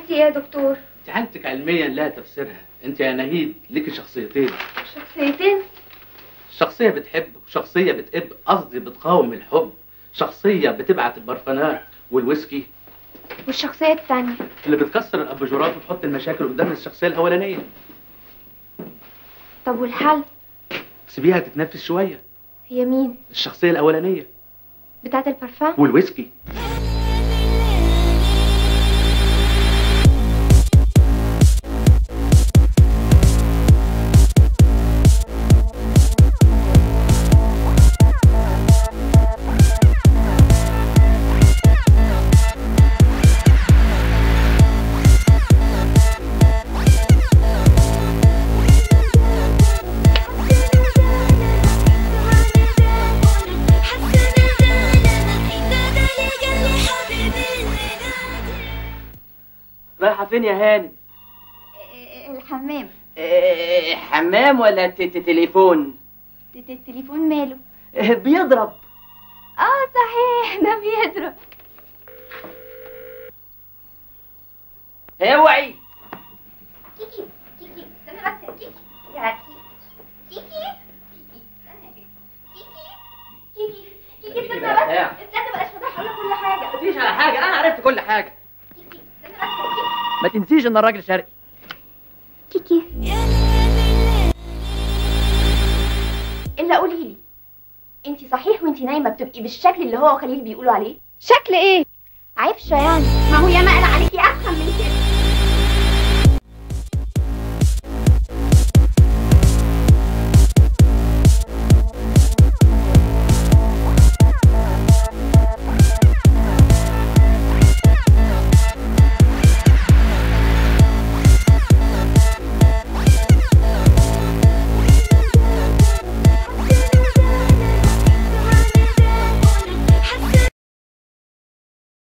قصدي ايه يا دكتور انت حالتك علميا لا تفسيرها انت يا نهيد ليكي شخصيتين شخصيتين شخصيه بتحب وشخصيه بتقب قصدي بتقاوم الحب شخصيه بتبعت البرفانات والويسكي والشخصيه التانية اللي بتكسر الاباجورات وتحط المشاكل قدام الشخصيه الاولانيه طب والحل سيبيها تتنفس شويه هي مين الشخصيه الاولانيه بتاعت البرفان والويسكي رايحة فين يا هانم؟ الحمام إيه، حمام ولا ت- ت- تليفون؟ التليفون ماله إيه، بيضرب اه صحيح ده بيضرب اوعي كيكي كيكي استنى بس يا كيكي يا كيكي كيكي استنى كده. كيكي كيكي كيكي استنى كده بس بتاع. استنى بلاش فضايح اقول لك كل حاجه ما تجيش على حاجة أنا عرفت كل حاجة كيكي استنى بس يا كيكي ما تنسيش إن الراجل شرقي كيكي الا قولي لي انت صحيح وانت نايمه بتبقي بالشكل اللي هو وخليل بيقولوا عليه شكل ايه عيبشه يعني ما هو ياما قال عليكي افهم من كده